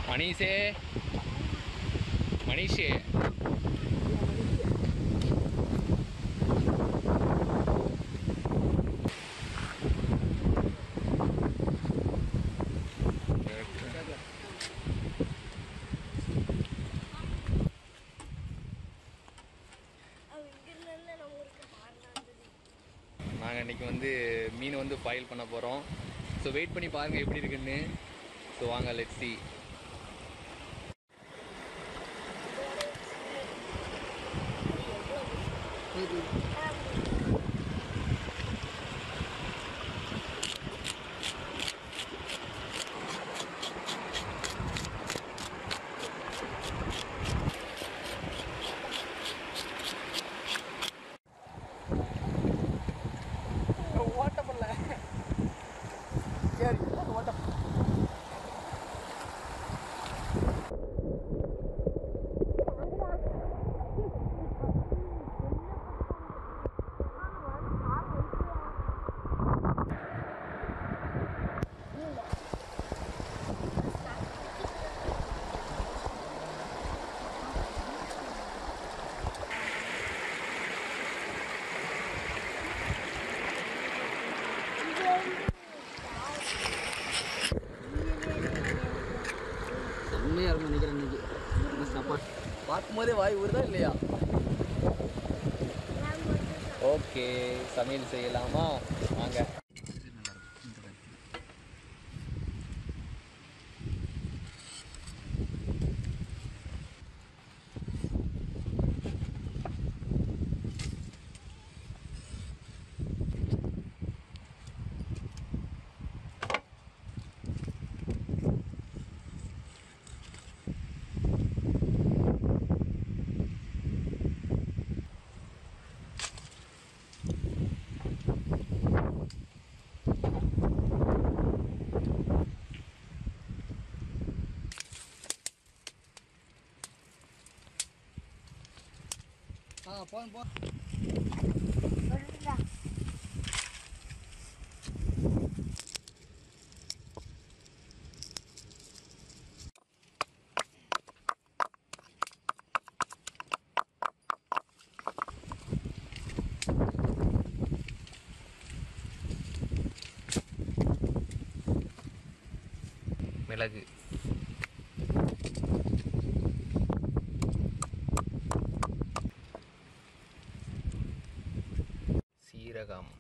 மணிஷே மணிஷே நாங்கள் இன்னைக்கு வந்து மீன் வந்து பாயில் பண்ண போகிறோம் ஸோ வெயிட் பண்ணி பாருங்கள் எப்படி இருக்குன்னு ஸோ வாங்க லெட் சி ஓட்டப்படல சரி ஓட்டம் செம்மையாக இருக்கும் நினைக்கிறேன் இன்னைக்கு இந்த சாப்பாடு பார்க்கும்போதே வாய் ஊறுதா இல்லையா ஓகே சமையல் செய்யலாமா வாங்க ஆ போதும் போ மிளகு சீரகம்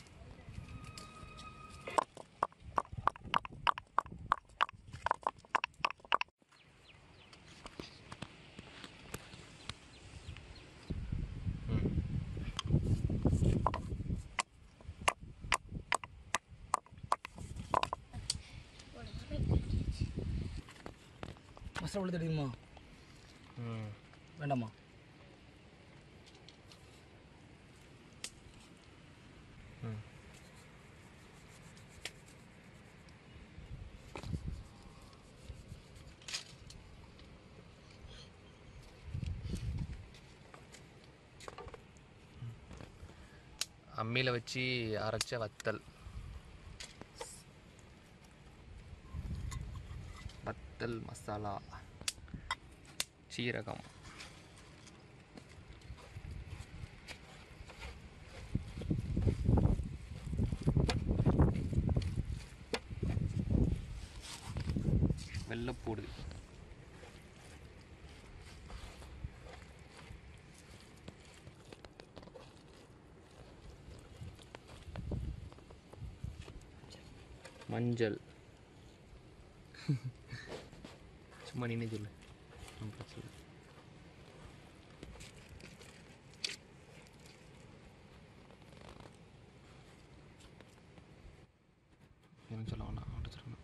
ம். மசாலா உள்ள தெரியுமா ம் வேண்டாமா ம் அம்மியில் வச்சு அரைச்ச வத்தல் வத்தல் மசாலா சீரகம் வெள்ளைப்பூடு மஞ்சள் சும்மா நின்று சொல்லு ஒண்ணும் பிரச்சனை இல்லை. என்ன சொல்ல வேணாம் அவன்கிட்ட சொல்லணும்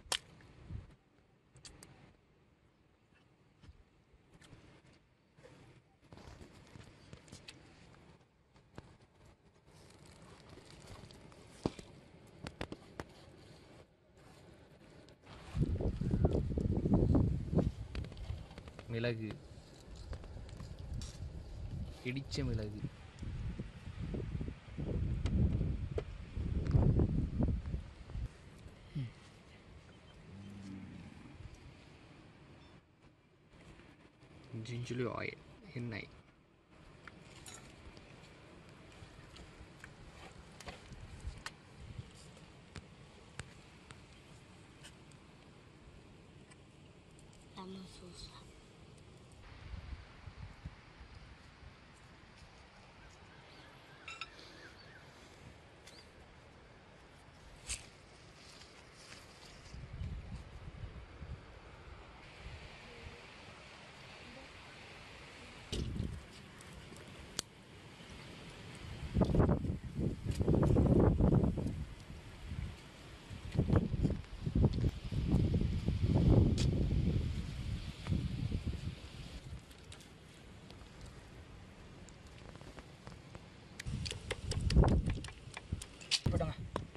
மிளகு இடிச்ச மிளகு ஜிஞ்சுலி ஆயில் எண்ணெய் லெமன் சூஸ் போட்டாங்க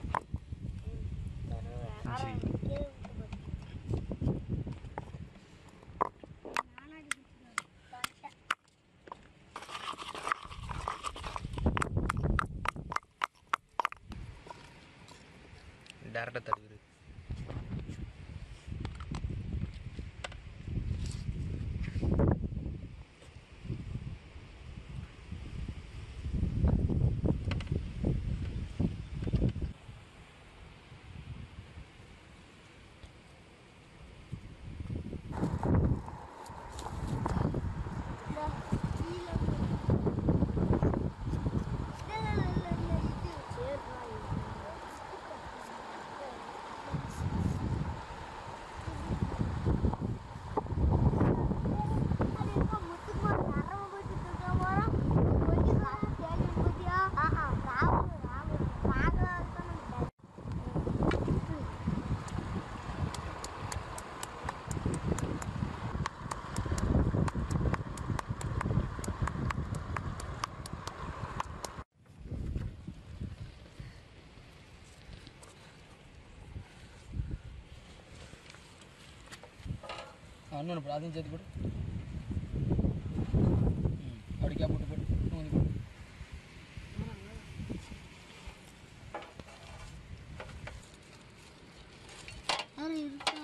டேரெக்டாக தருகுது இன்னொன்று போடு அதையும் சேர்த்து போடு ம் அப்படி கேப் போட்டு போட்டு இன்னும் கொஞ்சம் போடு இருக்கா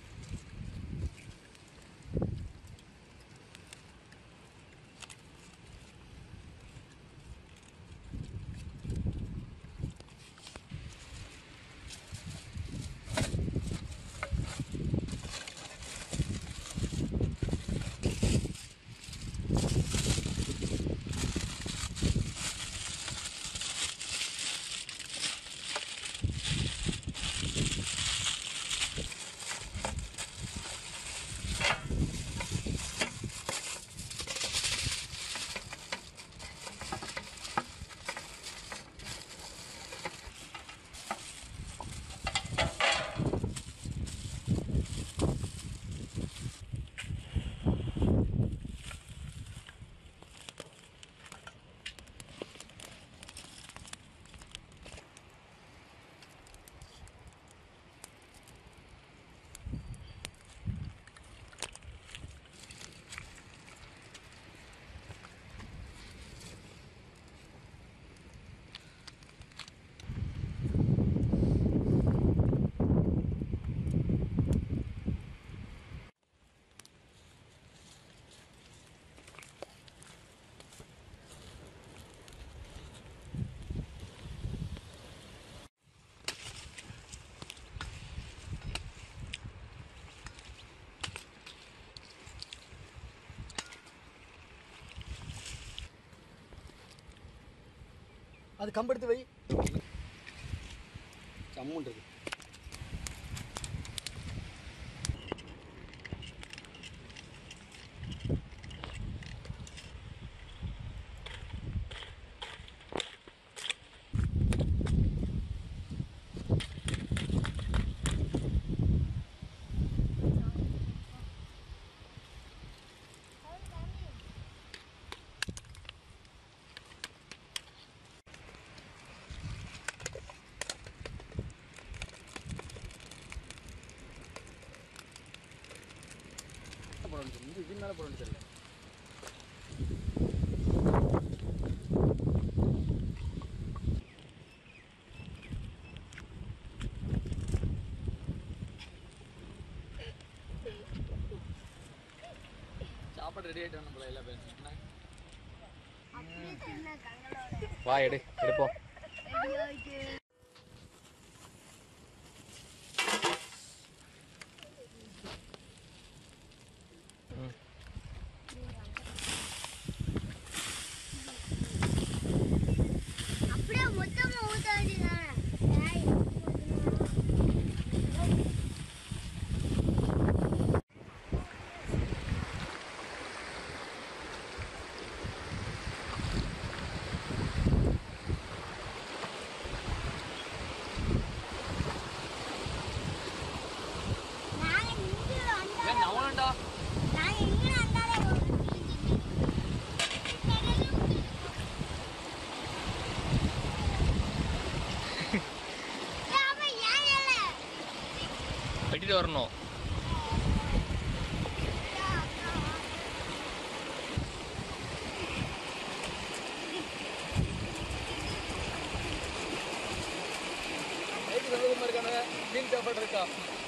அது கம்பெடுத்து வை சம்முன் இருக்கு போட வேண்டியது இது இது மேலே போட வேண்டியது இல்லை சாப்பாடு சாப்பாடு ரெடி ஆகிட்டு போல எல்லா பேரும் அப்படியே சின்ன கங்களோட வா எடு எடுப்போம் ரெடி ஆயிட்டு அப்படியே மொத்தமா ஊத்த வேண்டியதானே ஏய், நாங்க இங்க வந்தா ஏன் நவனண்டா நாங்க இங்க வந்தாலே வெட்டிட்டு வரணும் நைட்டு சந்தோஷமா இருக்கானு மீன் சாப்பாடு இருக்கா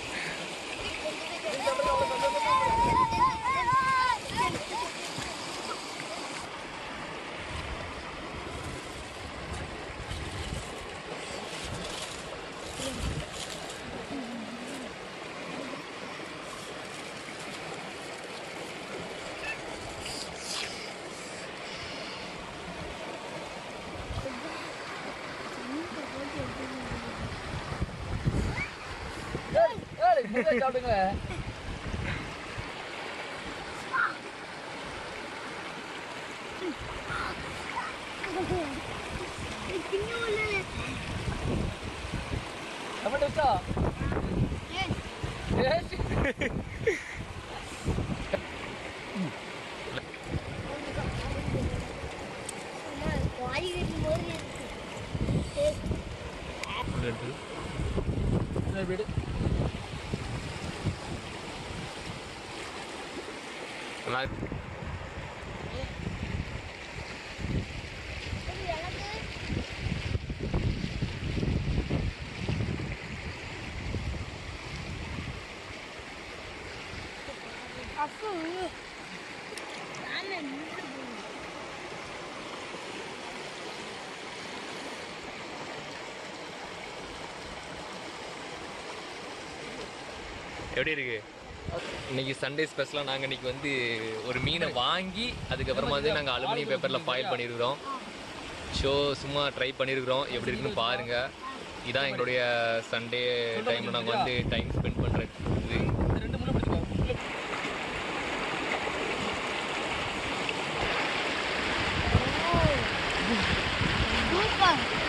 ஏய் முட்டை சாப்பிடுங்க டமாட்டோ வச்சா ஏய் வீடு நல்லா இருக்கு. அப்போ நானே எப்படி இருக்கு இன்னைக்கு சண்டே ஸ்பெஷலாக நாங்கள் இன்னைக்கு வந்து ஒரு மீனை வாங்கி அதுக்கப்புறமா வந்து நாங்கள் அலுமினியம் பேப்பரில் ஃபாயில் பண்ணியிருக்கிறோம் ஷோ சும்மா ட்ரை பண்ணியிருக்கிறோம் எப்படி இருக்குன்னு பாருங்க இதான் எங்களுடைய சண்டே டைமில் நாங்கள் வந்து டைம் ஸ்பெண்ட் பண்ணுற இது இந்த ரெண்டு முள்ளு பிடிச்சிக்கோ முள்ளு சூப்பர்